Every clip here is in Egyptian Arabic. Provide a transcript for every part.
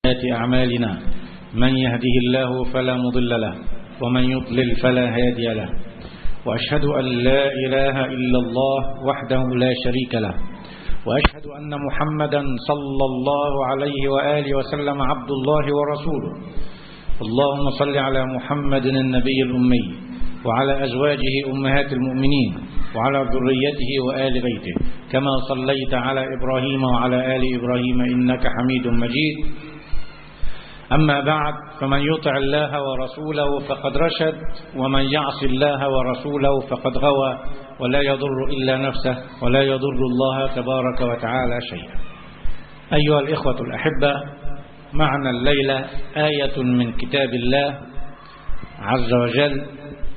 أعمالنا من يهده الله فلا مضل له ومن يضلل فلا هادي له وأشهد أن لا إله إلا الله وحده لا شريك له وأشهد أن محمدا صلى الله عليه وآله وسلم عبد الله ورسوله اللهم صل على محمد النبي الأمي وعلى أزواجه أمهات المؤمنين وعلى ذريته وآل بيته كما صليت على إبراهيم وعلى آل إبراهيم إنك حميد مجيد أما بعد فمن يطع الله ورسوله فقد رشد ومن يعص الله ورسوله فقد غوى ولا يضر إلا نفسه ولا يضر الله تبارك وتعالى شيئا أيها الإخوة الأحبة معنا الليلة آية من كتاب الله عز وجل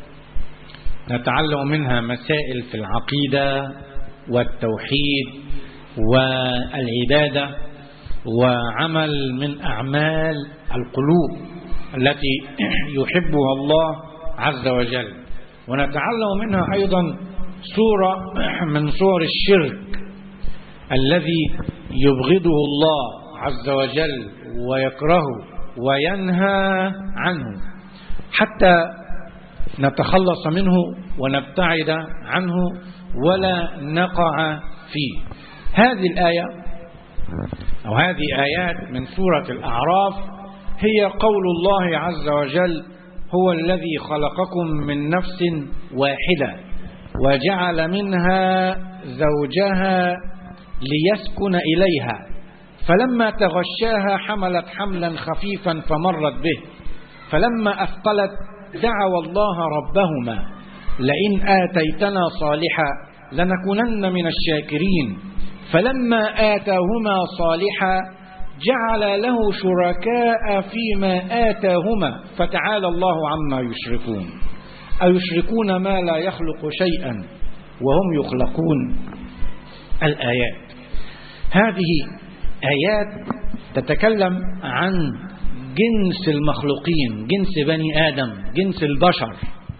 نتعلم منها مسائل في العقيدة والتوحيد والعبادة وعمل من أعمال القلوب التي يحبها الله عز وجل ونتعلم منها أيضا سورة من صور الشرك الذي يبغضه الله عز وجل ويكرهه وينهى عنه حتى نتخلص منه ونبتعد عنه ولا نقع فيه هذه الآية أو هذه آيات من سورة الأعراف هي قول الله عز وجل هو الذي خلقكم من نفس واحدة وجعل منها زوجها ليسكن إليها فلما تغشاها حملت حملا خفيفا فمرت به فلما أثقلت دعوا الله ربهما لئن آتيتنا صالحا لنكونن من الشاكرين فلما آتاهما صالحا جعل له شركاء فيما آتاهما فتعالى الله عما يشركون أيشركون ما لا يخلق شيئا وهم يخلقون الآيات هذه آيات تتكلم عن جنس المخلوقين جنس بني آدم جنس البشر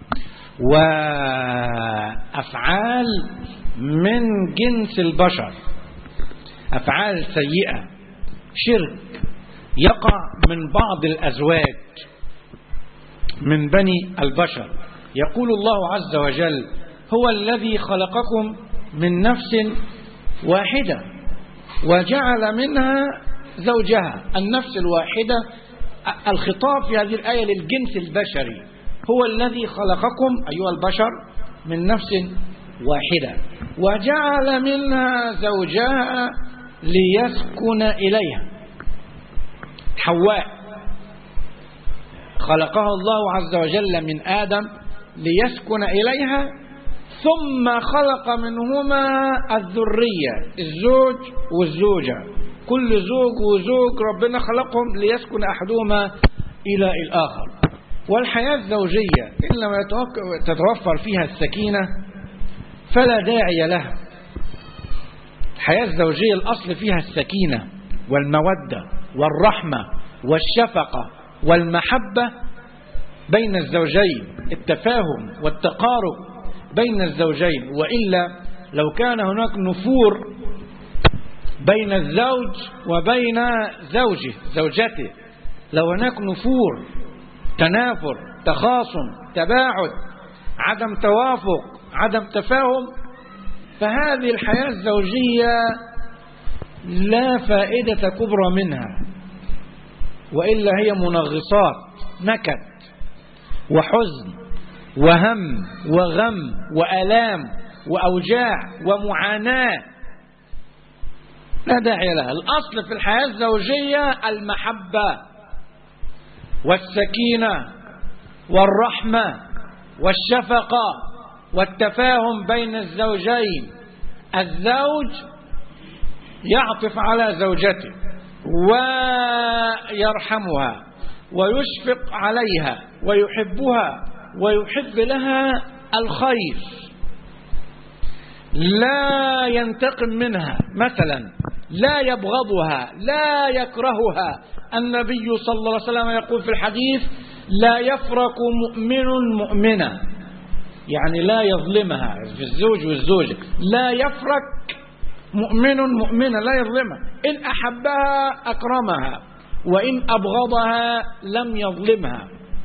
وأفعال من جنس البشر أفعال سيئة شرك يقع من بعض الأزواج من بني البشر يقول الله عز وجل هو الذي خلقكم من نفس واحدة وجعل منها زوجها النفس الواحدة الخطاب في هذه الآية للجنس البشري هو الذي خلقكم أيها البشر من نفس واحدة وجعل منها زوجها ليسكن إليها حواء خلقها الله عز وجل من آدم ليسكن إليها ثم خلق منهما الذرية الزوج والزوجة كل زوج وزوج ربنا خلقهم ليسكن أحدهما إلى الآخر والحياة الزوجية إن لم تتوفر فيها السكينة فلا داعي لها الحياة الزوجية الأصل فيها السكينة والمودة والرحمة والشفقة والمحبة بين الزوجين التفاهم والتقارب بين الزوجين وإلا لو كان هناك نفور بين الزوج وبين زوجه زوجته لو هناك نفور تنافر تخاصم تباعد عدم توافق عدم تفاهم فهذه الحياة الزوجية لا فائدة كبرى منها وإلا هي منغصات نكد وحزن وهم وغم وألام وأوجاع ومعاناة لا داعي لها الأصل في الحياة الزوجية المحبة والسكينة والرحمة والشفقة والتفاهم بين الزوجين الزوج يعطف على زوجته ويرحمها ويشفق عليها ويحبها ويحب لها الخير لا ينتقم منها مثلا لا يبغضها لا يكرهها النبي صلى الله عليه وسلم يقول في الحديث لا يفرق مؤمن مؤمنة يعني لا يظلمها في الزوج والزوجة لا يفرق مؤمن مؤمنة لا يظلمها إن أحبها أكرمها وإن أبغضها لم يظلمها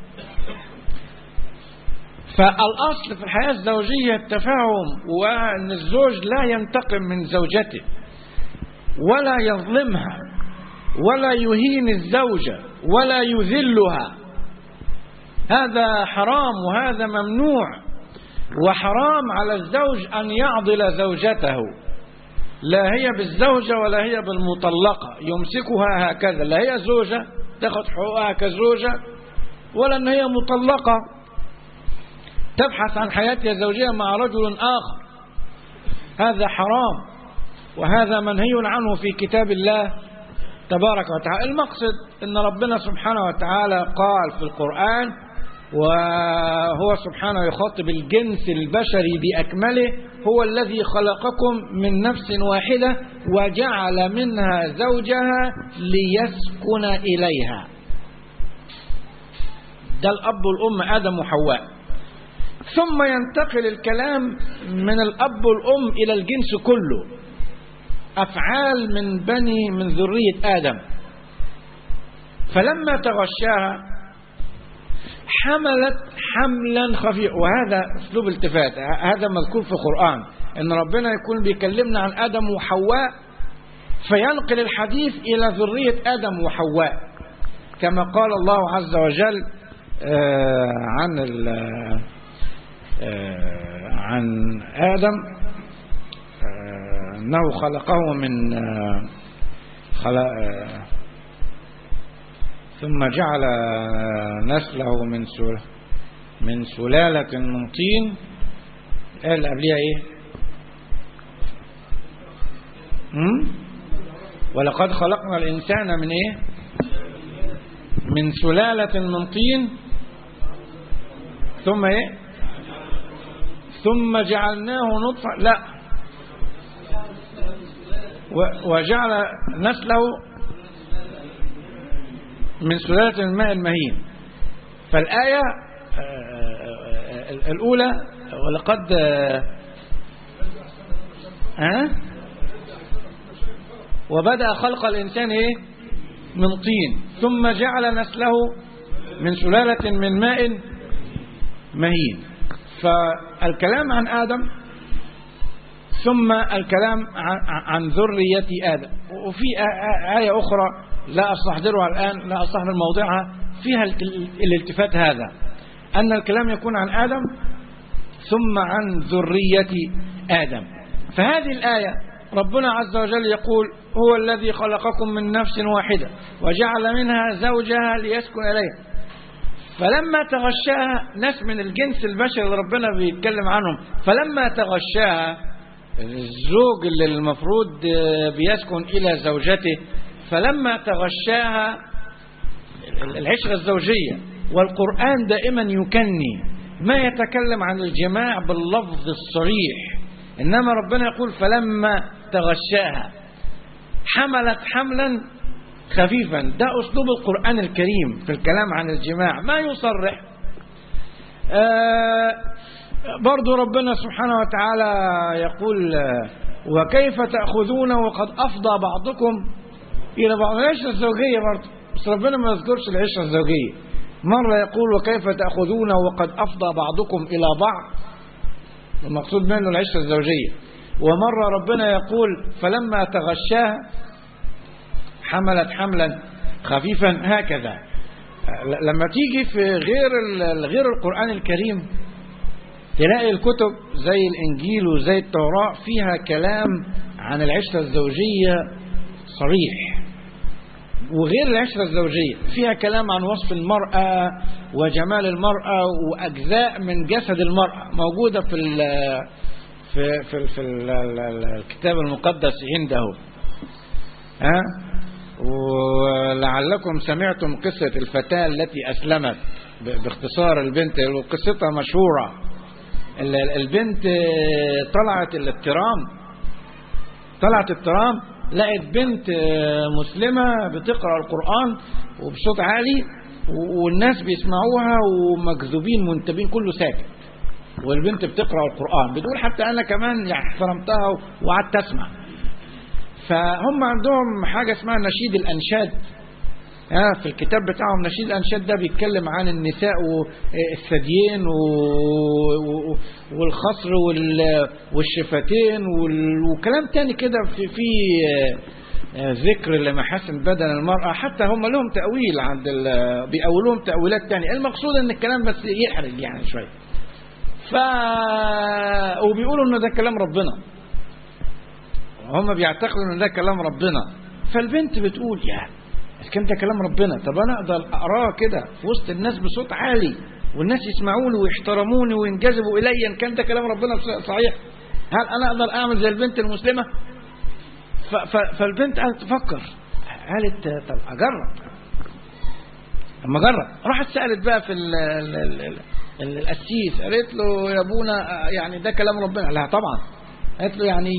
فالأصل في الحياة الزوجية التفاهم وأن الزوج لا ينتقم من زوجته ولا يظلمها ولا يهين الزوجة ولا يذلها هذا حرام وهذا ممنوع وحرام على الزوج أن يعضل زوجته لا هي بالزوجة ولا هي بالمطلقة يمسكها هكذا لا هي زوجة تاخذ حقوقها كزوجة ولا أن هي مطلقة تبحث عن حياتها الزوجية مع رجل آخر هذا حرام وهذا منهي عنه في كتاب الله تبارك وتعالى المقصد أن ربنا سبحانه وتعالى قال في القرآن وهو سبحانه يخاطب الجنس البشري بأكمله هو الذي خلقكم من نفس واحدة وجعل منها زوجها ليسكن إليها ده الأب والأم آدم وحواء ثم ينتقل الكلام من الأب والأم إلى الجنس كله أفعال من بني من ذرية آدم فلما تغشاها حملت حملا خفيفا وهذا اسلوب التفات هذا مذكور في القرآن ان ربنا يكون بيكلمنا عن آدم وحواء فينقل الحديث إلى ذرية آدم وحواء كما قال الله عز وجل عن عن آدم أنه خلقه من خلق ثم جعل نسله من سل من سلالة من طين الآية اللي قبلها إيه؟ هم؟ ولقد خلقنا الإنسان من إيه؟ من سلالة من طين ثم إيه؟ ثم جعلناه نطفة لا وجعل نسله من سلالة الماء المهين فالآية الأولى ولقد ها وبدأ خلق الإنسان إيه من طين ثم جعل نسله من سلالة من ماء مهين فالكلام عن آدم ثم الكلام عن ذرية آدم وفي آية أخرى لا أستحضرها الآن لا أستحضر موضعها فيها الالتفات هذا أن الكلام يكون عن آدم ثم عن ذرية آدم فهذه الآية ربنا عز وجل يقول هو الذي خلقكم من نفس واحدة وجعل منها زوجها ليسكن إليها فلما تغشاها ناس من الجنس البشري اللي ربنا بيتكلم عنهم فلما تغشاها الزوج اللي المفروض بيسكن إلى زوجته فلما تغشاها العشرة الزوجية والقرآن دائما يكني ما يتكلم عن الجماع باللفظ الصريح إنما ربنا يقول فلما تغشاها حملت حملا خفيفا ده أسلوب القرآن الكريم في الكلام عن الجماع ما يصرح آه برضو ربنا سبحانه وتعالى يقول وكيف تأخذون وقد أفضى بعضكم إلى بعض العشرة الزوجية برضو بس ربنا ما يذكرش العشرة الزوجية مرة يقول وكيف تأخذون وقد أفضى بعضكم إلى بعض المقصود منه العشرة الزوجية ومرة ربنا يقول فلما تغشاها حملت حملا خفيفا هكذا لما تيجي في غير غير القرآن الكريم تلاقي الكتب زي الإنجيل وزي التوراة فيها كلام عن العشرة الزوجية صريح وغير العشرة الزوجية فيها كلام عن وصف المرأة وجمال المرأة وأجزاء من جسد المرأة موجودة في ال في في, في ال الكتاب المقدس عنده ها ولعلكم سمعتم قصة الفتاة التي أسلمت باختصار البنت وقصتها مشهورة البنت طلعت الترام طلعت الترام لقت بنت مسلمة بتقرأ القرآن وبصوت عالي والناس بيسمعوها ومكذوبين منتبين كله ساكت والبنت بتقرأ القرآن بتقول حتى أنا كمان يعني احترمتها وقعدت أسمع فهم عندهم حاجة اسمها نشيد الأنشاد ها في الكتاب بتاعهم نشيد الأنشاد ده بيتكلم عن النساء والثديين والخصر والشفتين وكلام تاني كده في في ذكر لمحاسن بدن المرأة حتى هم لهم تأويل عند بيأولوهم تأويلات تانية المقصود ان الكلام بس يحرج يعني شوية ف وبيقولوا ان ده كلام ربنا هم بيعتقدوا ان ده كلام ربنا فالبنت بتقول يا كان ده كلام ربنا طب انا اقدر اقراه كده في وسط الناس بصوت عالي والناس يسمعوني ويحترموني وينجذبوا الي ان كان ده كلام ربنا صحيح هل انا اقدر اعمل زي البنت المسلمه فالبنت قالت تفكر قالت طب اجرب اما اجرب راحت سالت بقى في ال ال ال ال القسيس قالت له يا ابونا يعني ده كلام ربنا لا طبعا قالت له يعني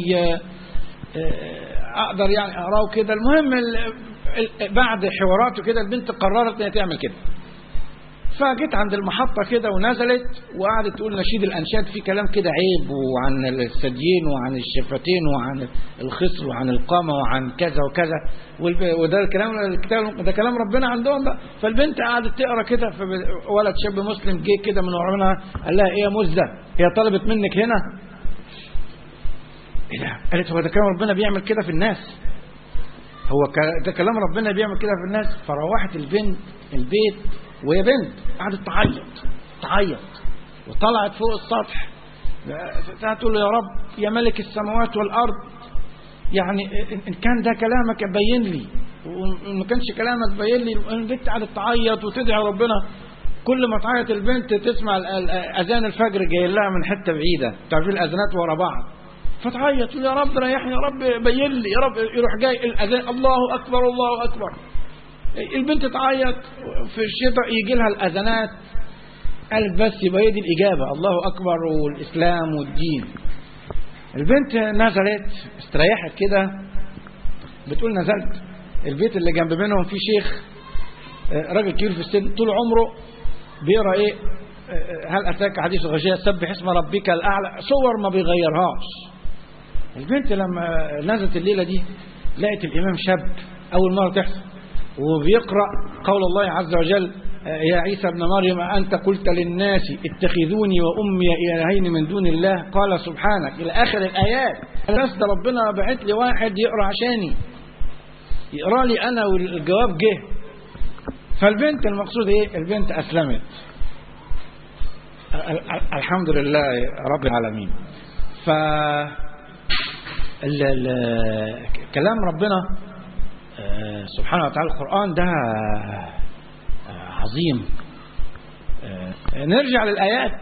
اقدر يعني اقراه كده المهم بعد حواراته كده البنت قررت انها تعمل كده فجيت عند المحطة كده ونزلت وقعدت تقول نشيد الأنشاد فيه كلام كده عيب وعن الثديين وعن الشفتين وعن الخصر وعن القامة وعن كذا وكذا وده الكلام الكتاب ده كلام ربنا عندهم بقى فالبنت قعدت تقرا كده ولد شاب مسلم جه كده من ورانا قال لها ايه يا مزة هي طلبت منك هنا ايه ده قالت هو ده كلام ربنا بيعمل كده في الناس هو ده كلام ربنا بيعمل كده في الناس فروحت البنت البيت وهي بنت قعدت تعيط تعيط وطلعت فوق السطح تقول له يا رب يا ملك السماوات والارض يعني ان كان ده كلامك بين لي وان ما كانش كلامك بين لي البنت قعدت تعيط وتدعي ربنا كل ما تعيط البنت تسمع اذان الفجر جاي لها من حته بعيده تعرفين الاذانات ورا بعض فتعيط يا رب ريحني يا رب بين لي يا رب يروح جاي الاذان الله اكبر الله اكبر البنت تعيط في الشتاء يجي لها الاذانات قالت بس يبقى هي دي الاجابه الله اكبر والاسلام والدين البنت نزلت استريحت كده بتقول نزلت البيت اللي جنب منهم فيه شيخ راجل كبير في السن طول عمره بيقرا ايه هل اتاك حديث الغشيه سبح اسم ربك الاعلى صور ما بيغيرها البنت لما نزلت الليله دي لقت الامام شاب اول مره تحصل وبيقرأ قول الله عز وجل يا عيسى ابن مريم أنت قلت للناس اتخذوني وأمي إلهين من دون الله قال سبحانك إلى آخر الآيات بس ده ربنا بعت لي واحد يقرأ عشاني يقرأ لي أنا والجواب جه فالبنت المقصود إيه البنت أسلمت الحمد لله رب العالمين ف كلام ربنا سبحانه وتعالى القرآن ده عظيم نرجع للآيات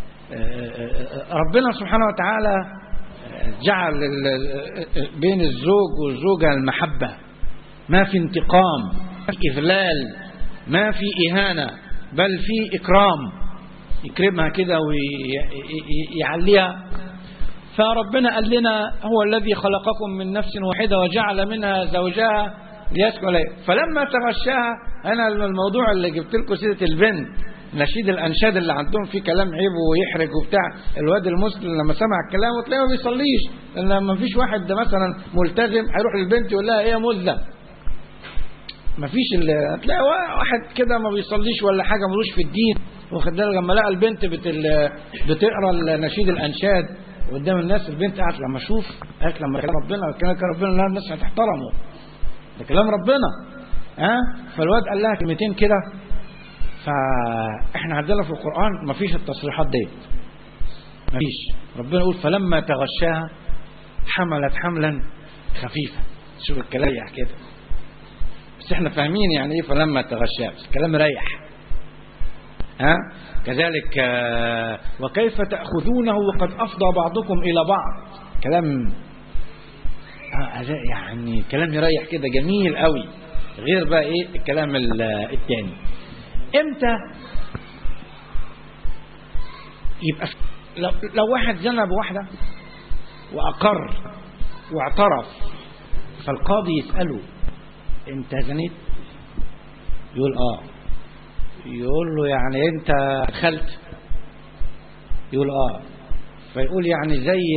ربنا سبحانه وتعالى جعل بين الزوج والزوجة المحبة ما في انتقام ما في إذلال ما في إهانة بل في إكرام يكرمها كده ويعليها فربنا قال لنا هو الذي خلقكم من نفس واحدة وجعل منها زوجها ليسكن إليه فلما تغشاها أنا الموضوع اللي جبت لكم سيرة البنت نشيد الأنشاد اللي عندهم فيه كلام عيب ويحرج وبتاع الواد المسلم لما سمع الكلام وتلاقيه ما بيصليش لأن لما فيش واحد ده مثلا ملتزم هيروح للبنت يقول لها إيه يا مزة ما فيش هتلاقي واحد كده ما بيصليش ولا حاجة ملوش في الدين واخد بالك لما لقى البنت بتل... بتقرا نشيد الانشاد قدام الناس البنت قالت لما اشوف قالت لما كلام ربنا كلام ربنا الناس هتحترمه ده كلام ربنا ها فالواد قال لها كلمتين كده فاحنا عندنا في القران ما فيش التصريحات دي ما فيش ربنا يقول فلما تغشاها حملت حملا خفيفا شوف الكلام ريح كده بس احنا فاهمين يعني ايه فلما تغشاها بس الكلام ريح ها كذلك وكيف تأخذونه وقد أفضى بعضكم إلى بعض كلام يعني كلام يريح كده جميل قوي غير بقى ايه الكلام التاني امتى يبقى لو, لو واحد زنى بواحدة وأقر واعترف فالقاضي يسأله انت زنيت يقول اه يقول له يعني انت دخلت يقول اه فيقول يعني زي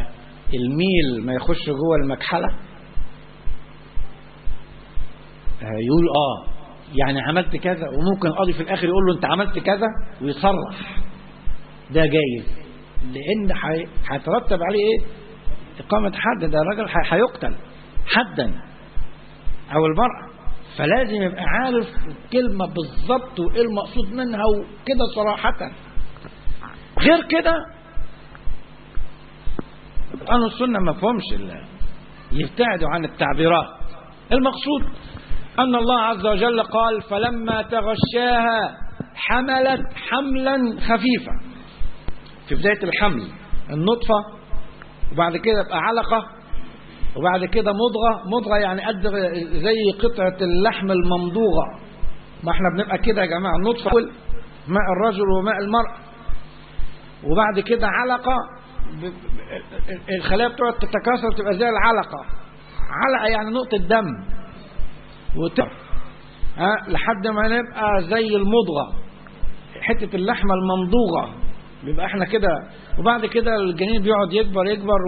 الميل ما يخش جوه المكحلة فيقول اه يعني عملت كذا وممكن القاضي في الاخر يقول له انت عملت كذا ويصرح ده جايز لان حي- هيترتب عليه ايه اقامه حد ده الراجل هي- هيقتل حدا او المراه فلازم يبقى عارف الكلمه بالظبط وايه المقصود منها وكده صراحه غير كده القرآن والسنة ما فهمش ال- يبتعدوا عن التعبيرات المقصود أن الله عز وجل قال فلما تغشاها حملت حملا خفيفا في بداية الحمل النطفة وبعد كده يبقى علقة وبعد كده مضغة مضغة يعني قد زي قطعة اللحم الممضوغة ما احنا بنبقى كده يا جماعة النطفة ماء الرجل وماء المرأة وبعد كده علقة ب- ب- الخلايا بتقعد تتكاثر تبقى زي العلقة علقة يعني نقطة دم وت... ها لحد ما نبقى زي المضغة حتة اللحمة الممضوغة بيبقى احنا كده وبعد كده الجنين بيقعد يكبر يكبر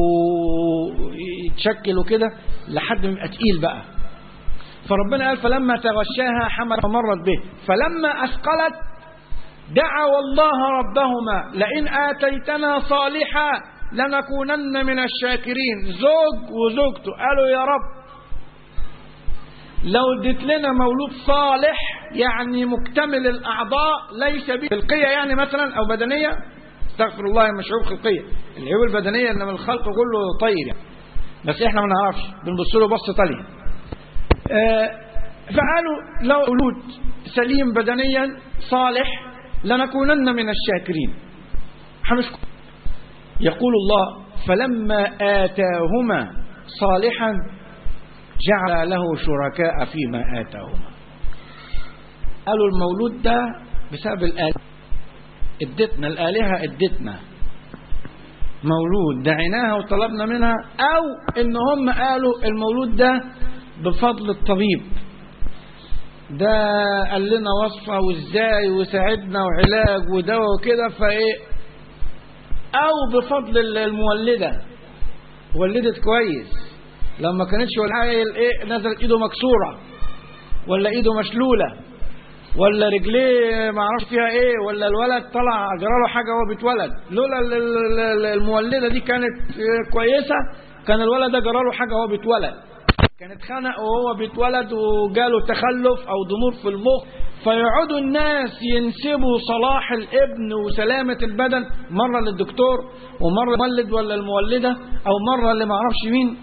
ويتشكل وكده لحد ما يبقى تقيل بقى فربنا قال فلما تغشاها حمل فمرت به فلما أثقلت دعوا الله ربهما لئن آتيتنا صالحا لنكونن من الشاكرين زوج وزوجته قالوا يا رب لو اديت لنا مولود صالح يعني مكتمل الأعضاء ليس به خلقية يعني مثلا أو بدنية استغفر الله مش عيوب خلقية العيوب البدنية إنما الخلق كله طيب يعني بس احنا ما نعرفش بنبص له بصة تانية آه، فقالوا لو مولود سليم بدنيا صالح لنكونن من الشاكرين هنشكر يقول الله فلما آتاهما صالحا جعل له شركاء فيما آتاهما قالوا المولود ده بسبب الآلهة ادتنا الآلهة ادتنا مولود دعيناها وطلبنا منها أو إن هم قالوا المولود ده بفضل الطبيب ده قال لنا وصفة وازاي وساعدنا وعلاج ودواء وكده فايه او بفضل المولدة ولدت كويس لما كانتش والعيل ايه نزلت ايده مكسورة ولا ايده مشلولة ولا رجليه ما اعرفش فيها ايه ولا الولد طلع جراله حاجة وهو بيتولد لولا ال- ال- ال- المولدة دي كانت آه، كويسة كان الولد ده جراله حاجة وهو بيتولد كانت خنق وهو بيتولد وجاله تخلف او ضمور في المخ فيقعدوا الناس ينسبوا صلاح الابن وسلامة البدن مرة للدكتور ومرة المولد ولا المولدة او مرة اللي معرفش مين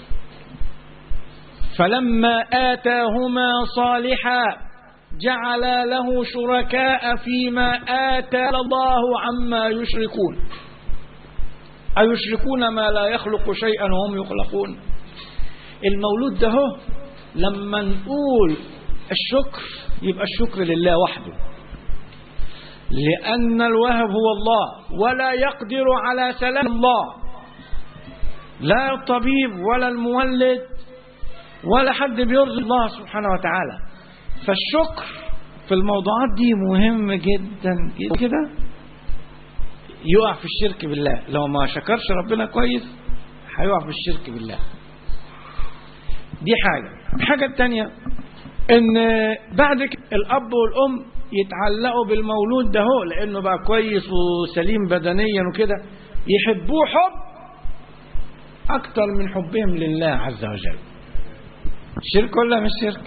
فلما آتاهما صالحا جعل له شركاء فيما آتى الله عما يشركون أيشركون ما لا يخلق شيئا وهم يخلقون المولود ده هو لما نقول الشكر يبقى الشكر لله وحده لأن الوهب هو الله ولا يقدر على سلام الله لا الطبيب ولا المولد ولا حد بيرضي الله سبحانه وتعالى فالشكر في الموضوعات دي مهم جدا جدا كده يقع في الشرك بالله لو ما شكرش ربنا كويس هيقع في الشرك بالله دي حاجة الحاجة التانية ان بعد كده الاب والام يتعلقوا بالمولود ده هو لانه بقى كويس وسليم بدنيا وكده يحبوه حب اكتر من حبهم لله عز وجل شرك ولا مش شرك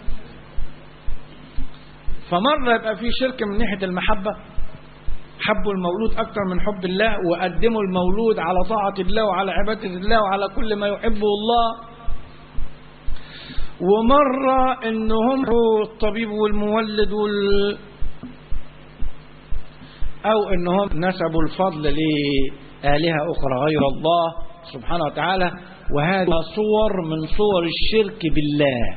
فمرة يبقى في شرك من ناحية المحبة حبوا المولود أكتر من حب الله وقدموا المولود على طاعة الله وعلى عبادة الله وعلى كل ما يحبه الله ومرة انهم الطبيب والمولد وال او انهم نسبوا الفضل لآلهة اخرى غير الله سبحانه وتعالى وهذه صور من صور الشرك بالله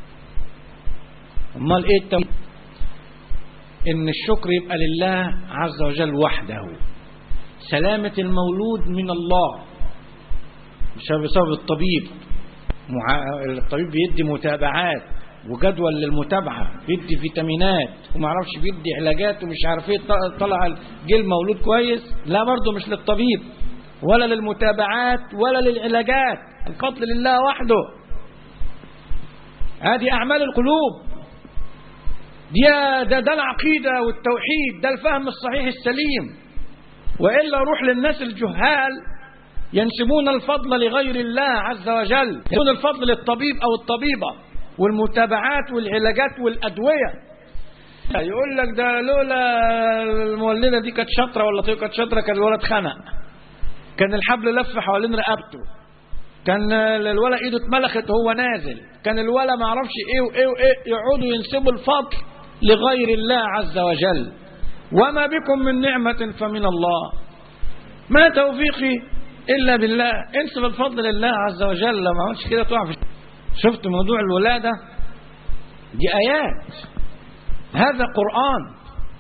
امال ايه التوحيد ان الشكر يبقى لله عز وجل وحده سلامة المولود من الله مش بسبب الطبيب مع... الطبيب بيدي متابعات وجدول للمتابعة بيدي فيتامينات وما اعرفش بيدي علاجات ومش عارف ايه ط- طلع جه المولود كويس لا برضه مش للطبيب ولا للمتابعات ولا للعلاجات الفضل لله وحده هذه أعمال القلوب دي ده, ده العقيدة والتوحيد ده الفهم الصحيح السليم وإلا روح للناس الجهال ينسبون الفضل لغير الله عز وجل ينسبون الفضل للطبيب أو الطبيبة والمتابعات والعلاجات والأدوية يقول لك ده لولا المولدة دي كانت شاطرة ولا طيب كانت شاطرة كان الولد خنق كان الحبل لف حوالين رقبته كان الولد ايده اتملخت وهو نازل كان الولد ما اعرفش ايه وايه وايه يقعدوا ينسبوا الفضل لغير الله عز وجل وما بكم من نعمة فمن الله ما توفيقي إلا بالله انسب الفضل لله عز وجل ما عملش كده تقع في شفت موضوع الولادة دي آيات هذا قرآن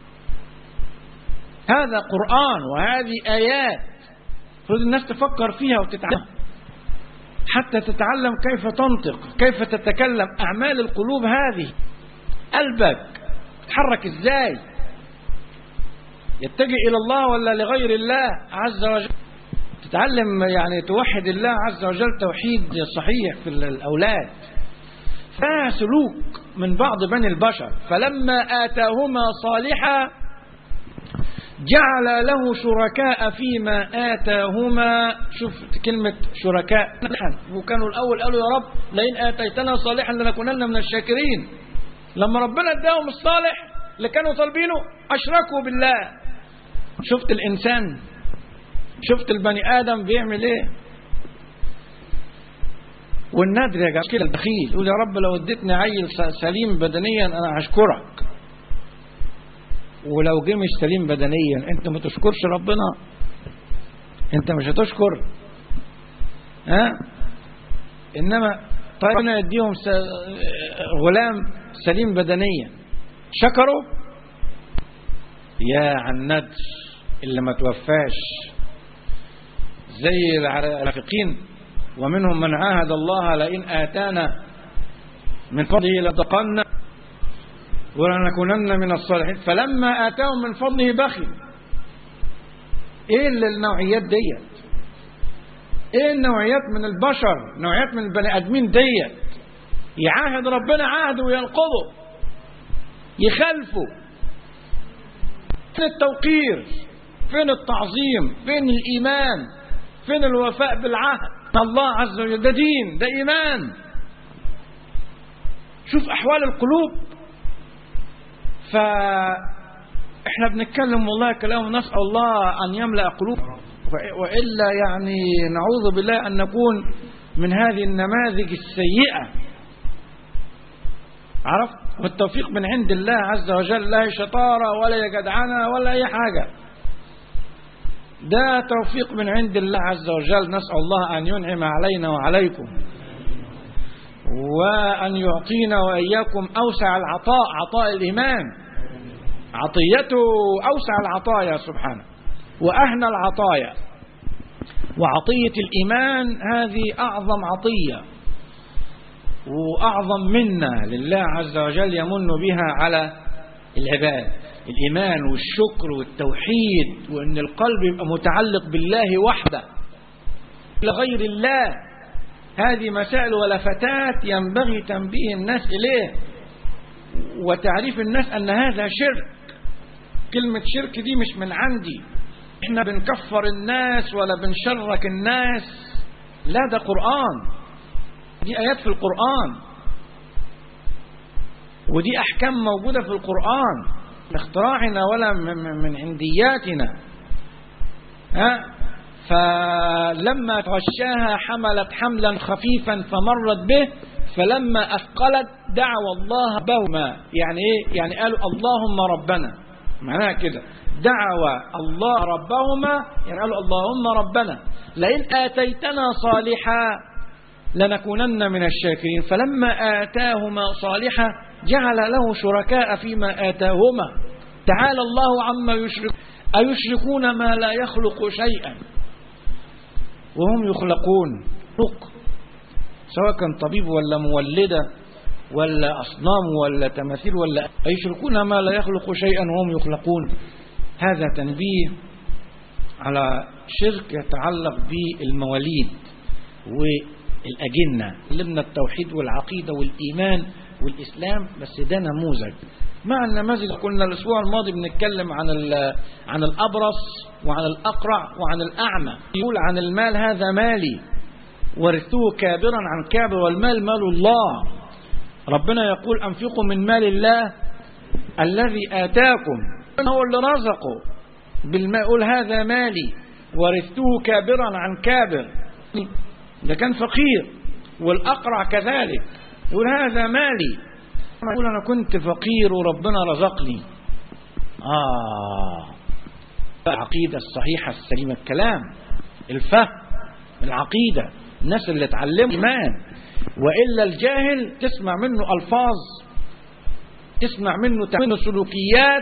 هذا قرآن وهذه آيات المفروض الناس تفكر فيها وتتعلم حتى تتعلم كيف تنطق كيف تتكلم أعمال القلوب هذه قلبك تحرك ازاي يتجه إلى الله ولا لغير الله عز وجل تتعلم يعني توحد الله عز وجل توحيد صحيح في الأولاد فسلوك من بعض بني البشر فلما آتاهما صالحا جعل له شركاء فيما آتاهما شوف كلمة شركاء وكانوا الأول قالوا يا رب لئن آتيتنا صالحا لنكونن من الشاكرين لما ربنا اداهم الصالح اللي كانوا طالبينه أشركوا بالله شفت الإنسان شفت البني آدم بيعمل إيه والنادر يا جماعة كده البخيل يقول يا رب لو اديتني عيل سليم بدنيا أنا هشكرك ولو جه مش سليم بدنيا انت ما تشكرش ربنا انت مش هتشكر ها انما طيب ربنا يديهم س... غلام سليم بدنيا شكروا يا عناد اللي ما توفاش زي العرافقين ومنهم من عاهد الله لئن آتانا من فضله لتقنا ولنكونن من الصالحين فلما آتاهم من فضله بخل ايه اللي النوعيات ديت ايه النوعيات من البشر نوعيات من البني ادمين ديت يعاهد ربنا عهده وينقضه يخالفه فين التوقير فين التعظيم فين الايمان فين الوفاء بالعهد الله عز وجل ده دين ده ايمان شوف احوال القلوب فاحنا بنتكلم والله كلام نسأل الله أن يملأ قلوب وإلا يعني نعوذ بالله أن نكون من هذه النماذج السيئة عرفت والتوفيق من عند الله عز وجل لا شطارة ولا جدعنة ولا أي حاجة ده توفيق من عند الله عز وجل نسأل الله أن ينعم علينا وعليكم وأن يعطينا وإياكم أوسع العطاء عطاء الإيمان عطيته أوسع العطايا سبحانه وأهنى العطايا وعطية الإيمان هذه أعظم عطية وأعظم منة لله عز وجل يمن بها على العباد الإيمان والشكر والتوحيد وأن القلب يبقى متعلق بالله وحده لغير الله هذه مسائل ولفتات ينبغي تنبيه الناس إليه وتعريف الناس أن هذا شرك كلمة شرك دي مش من عندي احنا بنكفر الناس ولا بنشرك الناس لا ده قرآن دي آيات في القرآن ودي أحكام موجودة في القرآن اختراعنا ولا من عندياتنا ها فلما تغشاها حملت حملا خفيفا فمرت به فلما أثقلت دعوا الله بهما يعني إيه يعني قالوا اللهم ربنا معناها كده دعوا الله ربهما يعني قالوا اللهم ربنا لئن آتيتنا صالحا لنكونن من الشاكرين فلما آتاهما صالحا جعل له شركاء فيما آتاهما تعالى الله عما يشرك أيشركون ما لا يخلق شيئا وهم يخلقون سواء كان طبيب ولا مولدة ولا أصنام ولا تماثيل ولا يشركون ما لا يخلق شيئا وهم يخلقون هذا تنبيه على شرك يتعلق بالمواليد الأجنة علمنا التوحيد والعقيدة والإيمان والإسلام بس ده نموذج مع النماذج كنا الأسبوع الماضي بنتكلم عن عن الأبرص وعن الأقرع وعن الأعمى يقول عن المال هذا مالي ورثوه كابرا عن كابر والمال مال الله ربنا يقول أنفقوا من مال الله الذي آتاكم هو اللي رزقه بالماء يقول هذا مالي ورثته كابرا عن كابر ده كان فقير والأقرع كذلك يقول هذا مالي يقول أنا كنت فقير وربنا رزقني آه العقيدة الصحيحة السليمة الكلام الفهم العقيدة الناس اللي اتعلموا إيمان وإلا الجاهل تسمع منه ألفاظ تسمع منه منه سلوكيات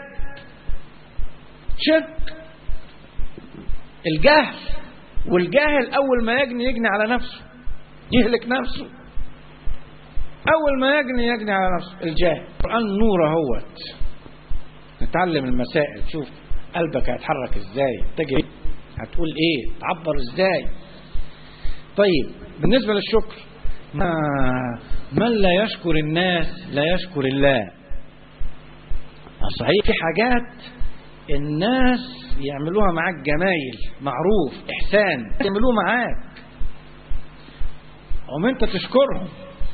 شك الجهل والجاهل أول ما يجني يجني على نفسه يهلك نفسه أول ما يجني يجني على نفسه الجاهل القرآن نور اهوت نتعلم المسائل شوف قلبك هيتحرك ازاي تجي هتقول ايه تعبر ازاي طيب بالنسبة للشكر ما من لا يشكر الناس لا يشكر الله صحيح في حاجات الناس يعملوها معاك جمايل معروف إحسان يعملوه معاك قوم انت تشكرهم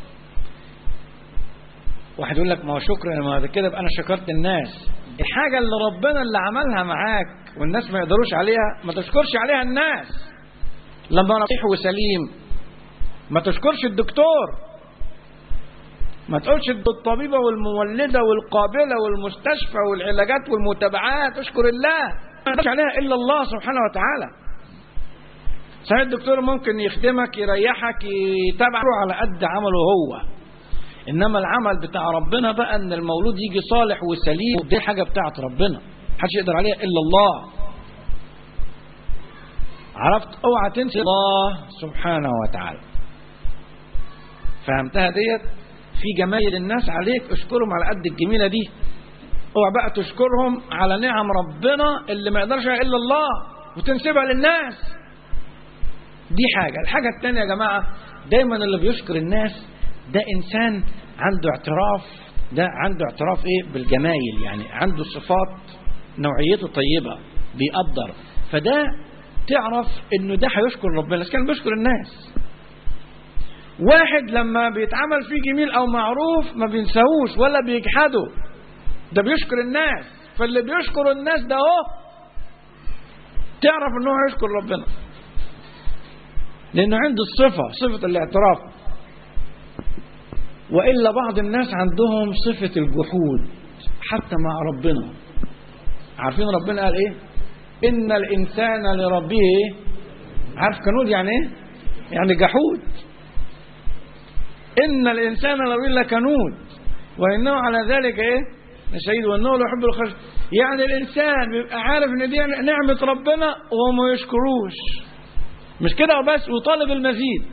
واحد يقول لك ما هو شكر ما ده كده يبقى انا شكرت الناس الحاجه اللي ربنا اللي عملها معاك والناس ما يقدروش عليها ما تشكرش عليها الناس لما نصيح وسليم ما تشكرش الدكتور ما تقولش الطبيبة والمولدة والقابلة والمستشفى والعلاجات والمتابعات اشكر الله ما يقدرش عليها إلا الله سبحانه وتعالى صحيح الدكتور ممكن يخدمك يريحك يتابعه على قد عمله هو إنما العمل بتاع ربنا بقى إن المولود يجي صالح وسليم دي حاجة بتاعت ربنا محدش يقدر عليها إلا الله عرفت اوعى تنسى الله سبحانه وتعالى فهمتها ديت في جمايل الناس عليك اشكرهم على قد الجميلة دي اوعى بقى تشكرهم على نعم ربنا اللي ما يقدرش الا الله وتنسبها للناس دي حاجة الحاجة الثانية يا جماعة دايما اللي بيشكر الناس ده انسان عنده اعتراف ده عنده اعتراف ايه بالجمايل يعني عنده صفات نوعيته طيبة بيقدر فده تعرف انه ده هيشكر ربنا بس كان بيشكر الناس واحد لما بيتعمل فيه جميل او معروف ما بينساهوش ولا بيجحده ده بيشكر الناس فاللي بيشكر الناس ده اهو تعرف انه هيشكر ربنا لانه عنده الصفة صفة الاعتراف والا بعض الناس عندهم صفة الجحود حتى مع ربنا عارفين ربنا قال ايه ان الانسان لربه ايه عارف كنود يعني ايه يعني جحود إن الإنسان لربه لكنود وإنه على ذلك إيه شهيد وإنه لا يحب الخشب يعني الإنسان بيبقى عارف إن دي نعمة ربنا وما يشكروش مش كده وبس وطالب المزيد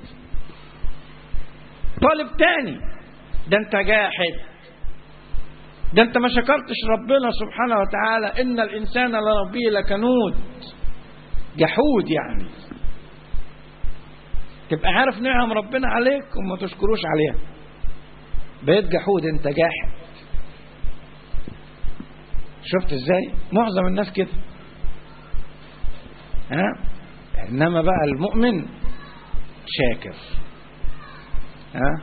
طالب تاني ده انت جاحد ده انت ما شكرتش ربنا سبحانه وتعالى ان الانسان لربه لكنود جحود يعني تبقى عارف نعم ربنا عليك وما تشكروش عليها بقيت جحود انت جاحد شفت ازاي معظم الناس كده ها انما بقى المؤمن شاكر ها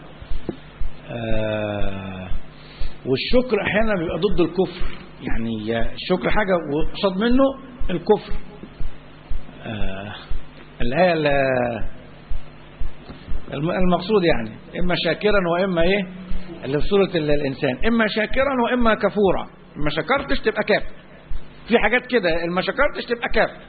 آه والشكر احيانا بيبقى ضد الكفر يعني الشكر حاجه وقصاد منه الكفر آه الايه المقصود يعني إما شاكرا وإما إيه اللي في سورة الإنسان إما شاكرا وإما كفورا إما شكرتش تبقى كافر في حاجات كده إما شكرتش تبقى كافر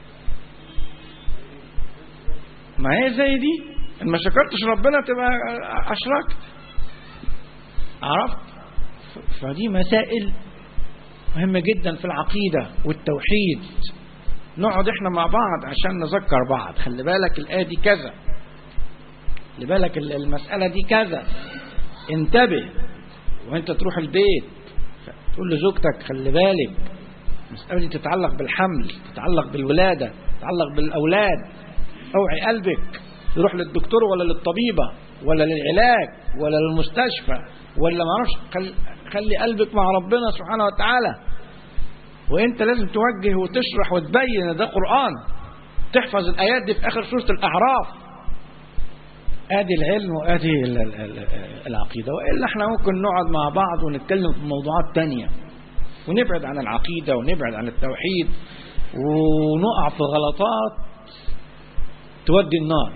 ما هي زي دي إما شكرتش ربنا تبقى أشركت عرفت فدي مسائل مهمة جدا في العقيدة والتوحيد نقعد احنا مع بعض عشان نذكر بعض خلي بالك الآية دي كذا خلي بالك المسألة دي كذا انتبه وانت تروح البيت تقول لزوجتك خلي بالك المسألة دي تتعلق بالحمل تتعلق بالولادة تتعلق بالأولاد اوعي قلبك يروح للدكتور ولا للطبيبة ولا للعلاج ولا للمستشفى ولا ما اعرفش خلي, خلي قلبك مع ربنا سبحانه وتعالى وانت لازم توجه وتشرح وتبين ده قرآن تحفظ الآيات دي في آخر سورة الأعراف ادي العلم وادي العقيدة وإلا احنا ممكن نقعد مع بعض ونتكلم في موضوعات تانية ونبعد عن العقيدة ونبعد عن التوحيد ونقع في غلطات تودي النار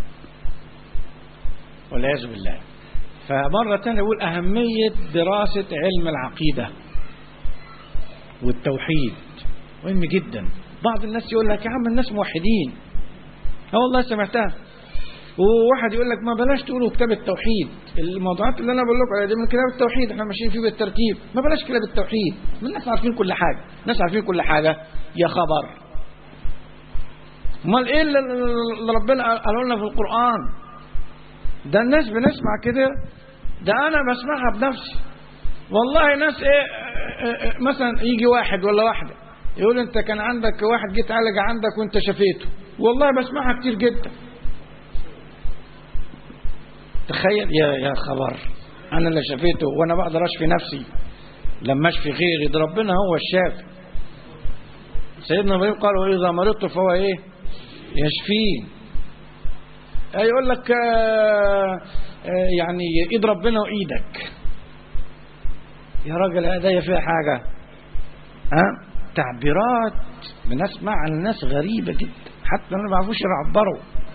والعياذ بالله فمرة تانية يقول أهمية دراسة علم العقيدة والتوحيد مهم جدا بعض الناس يقول لك يا عم الناس موحدين اه والله سمعتها وواحد يقول لك ما بلاش تقولوا كتاب التوحيد الموضوعات اللي انا بقول لكم عليها دي من كتاب التوحيد احنا ماشيين فيه بالترتيب ما بلاش كتاب التوحيد ما الناس عارفين كل حاجه الناس عارفين كل حاجه يا خبر امال ايه اللي ربنا قالوا لنا في القران ده الناس بنسمع كده ده انا بسمعها بنفسي والله ناس ايه مثلا يجي واحد ولا واحده يقول انت كان عندك واحد جيت عالج عندك وانت شفيته والله بسمعها كتير جدا تخيل يا يا خبر انا اللي شفيته وانا بقدر اشفي نفسي لما اشفي غيري ده ربنا هو الشافي سيدنا ابراهيم قال واذا مرضت فهو ايه يشفين يقول لك آه آه يعني ايد ربنا وايدك يا راجل هدايا فيها حاجه ها تعبيرات بنسمع عن ناس غريبه جدا حتى ما بيعرفوش يعبروا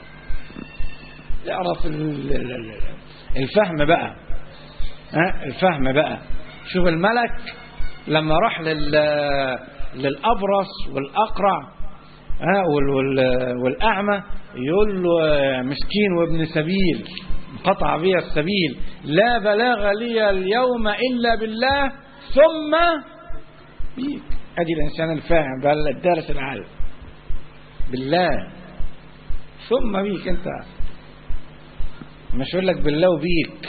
يعرف الفهم بقى ها الفهم بقى شوف الملك لما راح لل للأبرص والأقرع ها والأعمى يقول له مسكين وابن سبيل قطع بي السبيل لا بلاغ لي اليوم إلا بالله ثم بيك أدي الإنسان الفاهم بقى الدارس العالم بالله ثم بيك أنت مش يقول لك بالله وبيك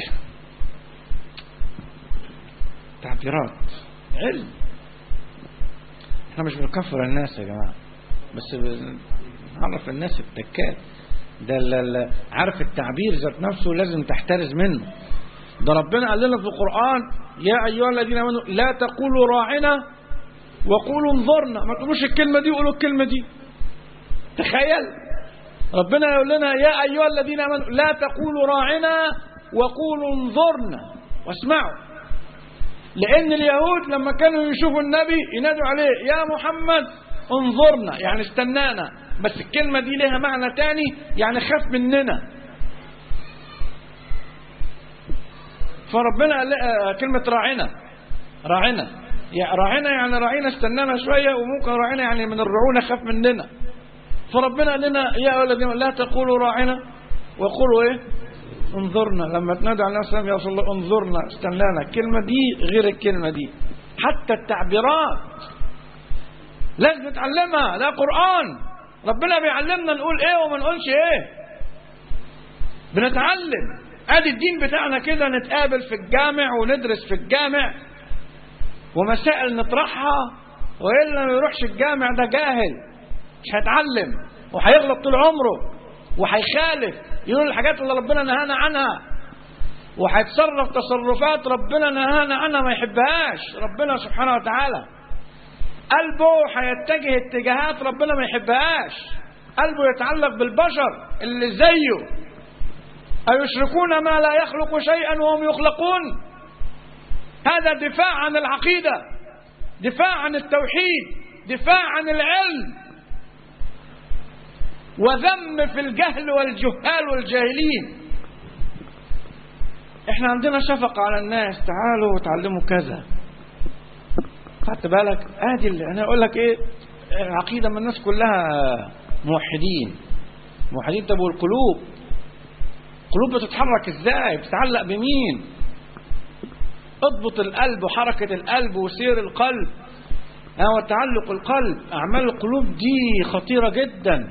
تعبيرات علم احنا مش بنكفر الناس يا جماعة بس بنعرف الناس التكات ده عارف التعبير ذات نفسه لازم تحترز منه ده ربنا قال لنا في القرآن يا أيها الذين آمنوا لا تقولوا راعنا وقولوا انظرنا ما تقولوش الكلمة دي وقولوا الكلمة دي تخيل ربنا يقول لنا يا أيها الذين آمنوا لا تقولوا راعنا وقولوا انظرنا واسمعوا لأن اليهود لما كانوا يشوفوا النبي ينادوا عليه يا محمد انظرنا يعني استنانا بس الكلمة دي لها معنى تاني يعني خاف مننا فربنا قال كلمة راعنا راعنا يعني راعنا يعني راعينا استنانا شوية وممكن راعنا يعني من الرعونة خاف مننا فربنا قال لنا يا الذين لا تقولوا راعنا وقولوا ايه انظرنا لما تنادوا على الناس يا رسول الله انظرنا استنانا الكلمة دي غير الكلمة دي حتى التعبيرات لازم نتعلمها ده قرآن ربنا بيعلمنا نقول ايه وما نقولش ايه بنتعلم ادي الدين بتاعنا كده نتقابل في الجامع وندرس في الجامع ومسائل نطرحها والا ما يروحش الجامع ده جاهل مش هيتعلم وهيغلط طول عمره وهيخالف يقول الحاجات اللي ربنا نهانا عنها وهيتصرف تصرفات ربنا نهانا عنها ما يحبهاش ربنا سبحانه وتعالى قلبه هيتجه اتجاهات ربنا ما يحبهاش قلبه يتعلق بالبشر اللي زيه أيشركون ما لا يخلق شيئا وهم يخلقون هذا دفاع عن العقيدة دفاع عن التوحيد دفاع عن العلم وذم في الجهل والجهال والجاهلين احنا عندنا شفقة على الناس تعالوا وتعلموا كذا خدت بالك ادي اللي انا اقول لك ايه عقيدة من الناس كلها موحدين موحدين طب والقلوب القلوب بتتحرك ازاي بتتعلق بمين اضبط القلب وحركة القلب وسير القلب اه وتعلق القلب اعمال القلوب دي خطيرة جدا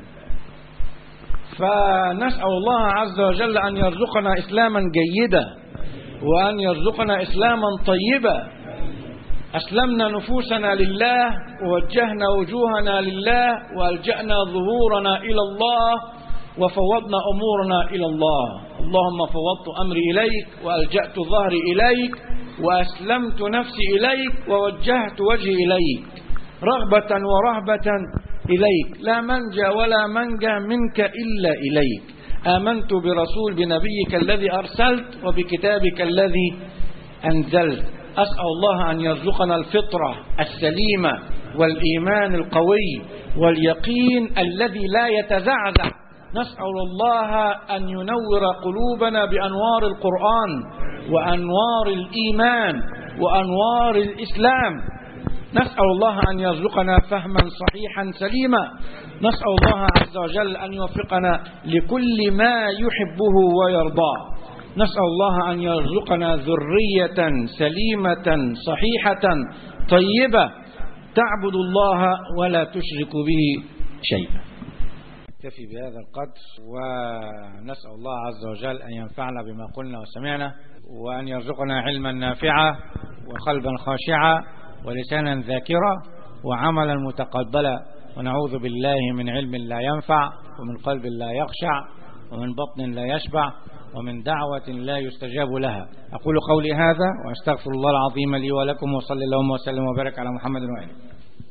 فنسأل الله عز وجل أن يرزقنا إسلاما جيدا وأن يرزقنا إسلاما طيبا أسلمنا نفوسنا لله ووجهنا وجوهنا لله وألجأنا ظهورنا إلى الله وفوضنا أمورنا إلى الله اللهم فوضت أمري إليك وألجأت ظهري إليك وأسلمت نفسي إليك ووجهت وجهي إليك رغبة ورهبة إليك لا منجى ولا منجى منك إلا إليك آمنت برسول بنبيك الذي أرسلت وبكتابك الذي أنزلت أسأل الله أن يرزقنا الفطرة السليمة والإيمان القوي واليقين الذي لا يتزعزع نسأل الله أن ينور قلوبنا بأنوار القرآن وأنوار الإيمان وأنوار الإسلام نسأل الله أن يرزقنا فهما صحيحا سليما نسأل الله عز وجل أن يوفقنا لكل ما يحبه ويرضاه نسأل الله أن يرزقنا ذرية سليمة صحيحة طيبة تعبد الله ولا تشرك به شيئا نكتفي بهذا القدر ونسأل الله عز وجل أن ينفعنا بما قلنا وسمعنا وأن يرزقنا علما نافعا وقلبا خاشعا ولسانا ذاكرا وعملا متقبلا ونعوذ بالله من علم لا ينفع ومن قلب لا يخشع ومن بطن لا يشبع ومن دعوة لا يستجاب لها أقول قولي هذا وأستغفر الله العظيم لي ولكم وصلى اللهم وسلم وبارك على محمد وآله